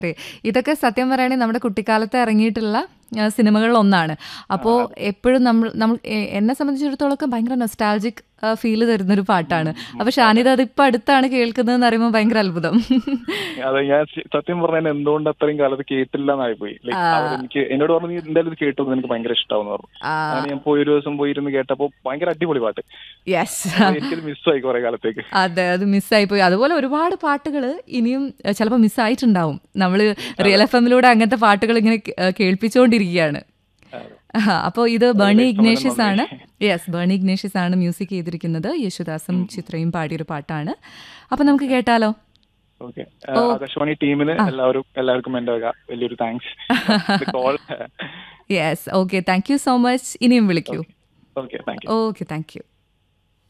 ഇതൊക്കെ സത്യം പറയുകയാണെങ്കിൽ നമ്മുടെ കുട്ടിക്കാലത്ത് ഇറങ്ങിയിട്ടുള്ള ആ, സിനിമകളിൽ ഒന്നാണ് അപ്പോൾ എപ്പോഴും നമ്മൾ നമ്മൾ എ- എന്നെ സംബന്ധിച്ചിടത്തോളം ഭയങ്കര നൊസ്റ്റാൾജിക് ഫീൽ തരുന്നൊരു പാട്ടാണ് അപ്പോൾ ഷാനിദ അതിപ്പോൾ അടുത്താണ് കേൾക്കുന്നതെന്ന് അറിയുമ്പോൾ ഭയങ്കര അത്ഭുതം അതെ ഞാൻ സി- സത്യം പറഞ്ഞാൽ എന്തുകൊണ്ട് അത്രയും കാലത്ത് കേട്ടില്ല എന്നായി പോയി ലൈക്ക് അവരെനിക്ക് എന്നോട് പറഞ്ഞു "നീ എന്തായാലും ഇത് കേട്ടു എനിക്ക് ഭയങ്കര ഇഷ്ടമാവെന്ന് പറഞ്ഞു ആ, അങ്ങനെ ഞാൻ പോയി ഒരു ദിവസം പോയിരുന്ന് കേട്ടപ്പോ ഭയങ്കര അടിപൊളി പാട്ട് യെസ് അപ്പൊ എനിക്കത് മിസ്സായി കുറെ കാലത്തേക്ക് അതെ അത് മിസ്സായി പോയി അതുപോലെ ഒരുപാട് പാട്ടുകൾ ഇനിയും ചിലപ്പോൾ മിസ്സായിട്ടുണ്ടാവും നമ്മൾ റിയൽ എഫ് എമ്മിലൂടെ അങ്ങനത്തെ പാട്ടുകൾ ഇങ്ങനെ കേ- ഏഹ് കേൾപ്പിച്ചുകൊണ്ടിരിക്കുകയാണ് അതെ. അപ്പോൾ ഇത് ബേണി വ്യക്തമായി ഇഗ്നേഷ്യസ് ആണ് നന്നായി. യെസ് ബേണി ഇഗ്നേഷ്യസ് ആണ് മ്യൂസിക് ചെയ്തിരിക്കുന്നത് യേശുദാസും ചിത്രയും പാടിയൊരു പാട്ടാണ് അപ്പോൾ നമുക്ക് കേട്ടാലോ ഓക്കെ ആകാശവാണി ടീമിന് എല്ലാവരും എല്ലാവർക്കും എന്റെ വക വലിയൊരു thanks call yes okay thank you so much ഇനിയും വിളിക്കൂ okay thank you okay thank U